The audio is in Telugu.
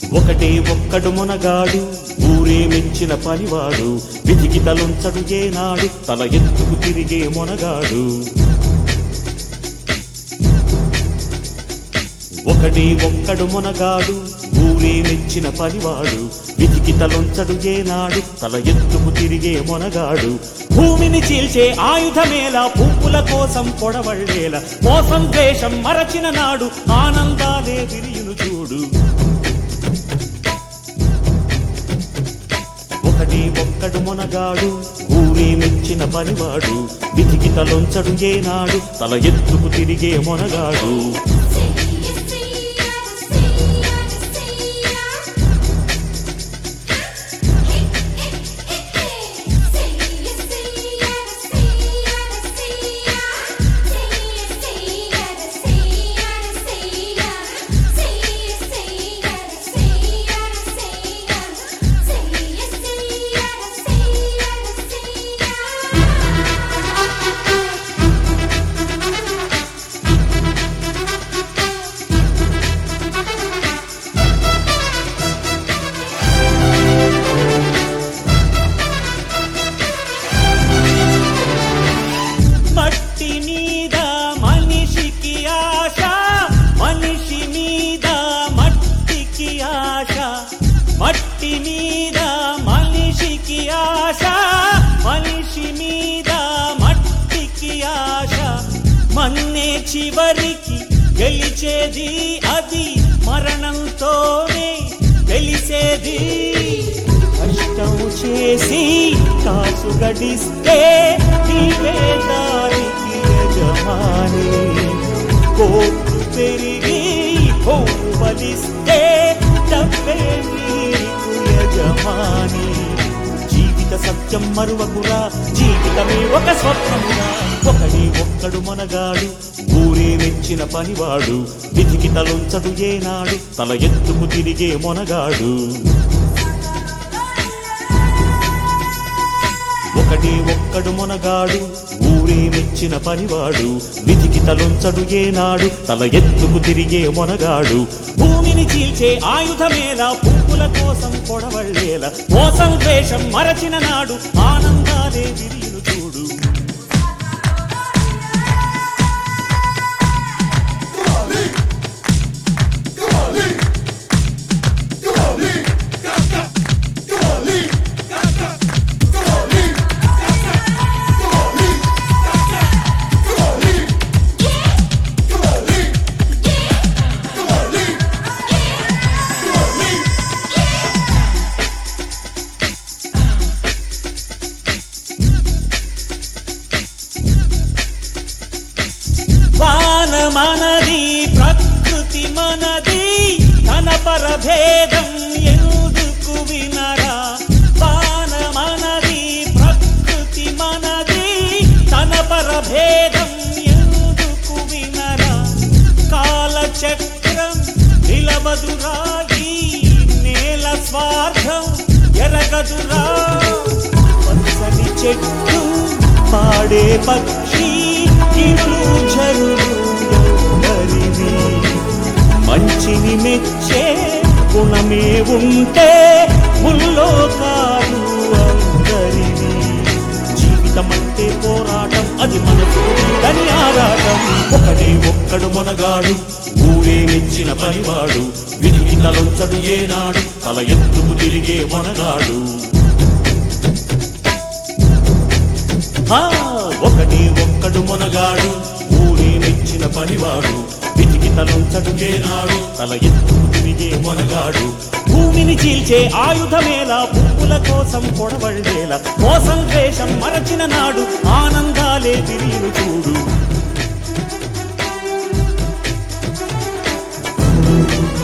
ఒకటే ఒక్కడు మునగాడు ఊరే మెచ్చిన పనివాడు విధికి తలుంచడు ఏనాడు తల ఎత్తుకు తిరిగే మునగాడు ఒకటే ఒక్కడు మునగాడు ఊరే మెచ్చిన పనివాడు విధికి తలొంచడు ఏనాడు తల ఎత్తుకు తిరిగే మొనగాడు భూమిని చీల్చే ఆయుధమేలా పువ్వుల కోసం పొడవళ్ళేల మోసం ద్వేషం మరచిన నాడు ఆనందాలే విరియును చూడు ఒకటి ఒక్కడు మొనగాడు ఊరే మెచ్చిన పనివాడు విధికి తలొంచడు ఏనాడు తల ఎత్తుకు తిరిగే మొనగాడు మట్టి మీద మనిషికి ఆశ మనిషి మీద మట్టికి ఆశ మట్టి మీద మనిషికి ఆశ మనిషి మీద మట్టికి ఆశ మన్నే చివరికి గెలిచేది అది మరణంతోనే తెలిసేది కష్టం చేసి కాసు గడిస్తే నీవే దానికి యజమాని కోర్టు పెరిగి భూము బలిస్తే డబ్బే నీకు యజమాని జీవిత సత్యం మరువకురా జీవితమే ఒక స్వప్నమురా ఒకడే ఒక్కడు మనగాడు ఊరే మెచ్చిన పనివాడు విధికి తలొంచడు ఏనాడు తల ఎత్తుకు తిరిగే మొనగాడు ఒకటి ఒక్కడు మొనగాడు ఊరే మెచ్చిన పనివాడు విధికి తలొంచడు ఏనాడు తల ఎత్తుకు తిరిగే మొనగాడు భూమిని చీల్చే ఆయుధమేలా పువ్వుల కోసం పొడవళ్ళేల మోసం ద్వేషం మరచిన నాడు ఆనందాలే విరియును చూడు వాన మనది ప్రకృతి మనది తన పరభేదం ఎందుకు వినరా వాన మనది ప్రకృతి మనది తన పరభేదం ఎందుకు వినరా కాలచక్రం నిలవదురా ఈ నేల స్వార్థం ఎరగదురా పచ్చని చెట్టు పాడే పక్షి ఇట్లు జరులు ఎవరివి మంచిని మెచ్చే గుణమే ఉంటే ముల్లోకాలు అందరివి జీవితమంటే పోరాటం అది మనసు దాని ఆరాటం ఒకడే ఒక్కడు మొనగాడు ఊరే మెచ్చిన పనివాడు విధికి తలొంచడు ఏనాడు తల ఎత్తుకు తిరిగే మొనగాడు ఆ, ఒకటి ఒక్కడు మొనగాడు ఊరే మెచ్చిన పనివాడు విధికి తలొంచడు ఏనాడు తల ఎత్తుకు తిరిగే మొనగాడు భూమిని చీల్చే ఆయుధమేలా పువ్వుల కోసం పొడవళ్ళేలా మోసం ద్వేషం మరచిన నాడు ఆనందాలే తిరిగి చూడు